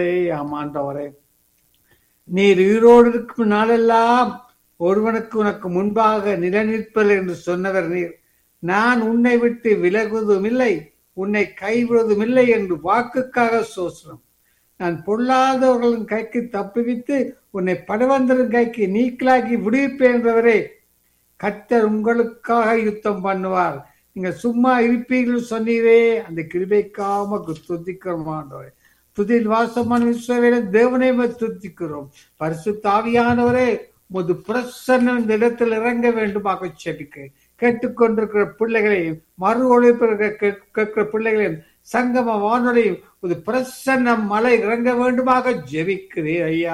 ஆமாண்டவரே நீர் உயிரோடு இருக்கும் நாளெல்லாம் ஒருவனுக்கு உனக்கு முன்பாக நிலநிற்பல் என்று சொன்னவர் நீர் நான் உன்னை விட்டு விலகுவதும் இல்லை உன்னை கைவிடுவதும் இல்லை என்று வாக்குக்காக சோசனம் நான் பொல்லாதவர்களின் கைக்கு தப்புவித்து உன்னை படவந்தரின் கைக்கு நீக்கலாக்கி விடுவிப்பேன் என்றவரே கர்த்தர் உங்களுக்காக யுத்தம் பண்ணுவார் நீங்க சும்மா இருப்பீர்கள் சொன்னீரே அந்த கிருபைக்காம துதிக்கிறோமாண்டவரே துதியில் வாசமான விஸ்வவேல தேவனை துதிக்கிறோம் பரிசு தாவியானவரே முது பிரசன்னம் இந்த இடத்தில் இறங்க வேண்டுமாக செபிக்க கேட்டுக்கொண்டிருக்கிற பிள்ளைகளையும் மறு ஒழிப்பு கேட்கிற பிள்ளைகளையும் சங்கம வானொலியும் ஒரு பிரசன்னம் மலை இறங்க வேண்டுமாக ஜெபிக்கிறேன் ஐயா